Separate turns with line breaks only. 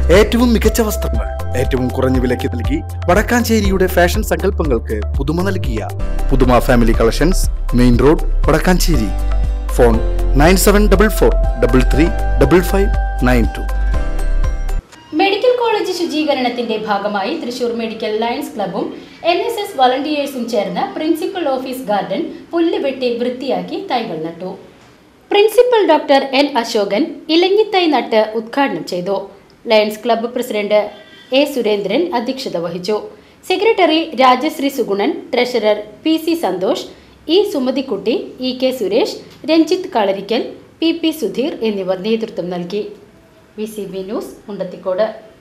ഏറ്റവും മികച്ച വസ്ത്രങ്ങൾ ഏറ്റവും കുറഞ്ഞ വിലയ്ക്ക് നൽകി വടക്കാഞ്ചേരിയുടെ ഫാഷൻ സങ്കല്പങ്ങൾക്ക് പുതുമ നൽകിയ പുതുമ family collections main road Vadakkanchery phone nine seven double four double three double five nine two
medical college ശുചീകരണത്തിന്റെ ഭാഗമായി തൃശൂർ മെഡിക്കൽ ലയൺസ് ക്ലബും എൻ എസ് എസ് വളണ്ടിയേഴ്സും ചേർന്ന് പ്രിൻസിപ്പൽ ഓഫീസ് ഗാർഡൻ പുല്ല് വെട്ടി വൃത്തിയാക്കി തൈകൾ നട്ടു പ്രിൻസിപ്പൽ ഡോക്ടർ എൻ അശോകൻ ഇലഞ്ഞിത്തൈ നട്ട് ഉദ്ഘാടനം ചെയ്തു Lions club president A Surendran അധ്യക്ഷത വഹിച്ചു secretary Rajashree Sugunan treasurer P C Santhosh E Sumathikutty E K Suresh Ranjith കളരിക്കൽ പി പി സുധീർ എന്നിവർ നേതൃത്വം നൽകി V C B news Mundathikode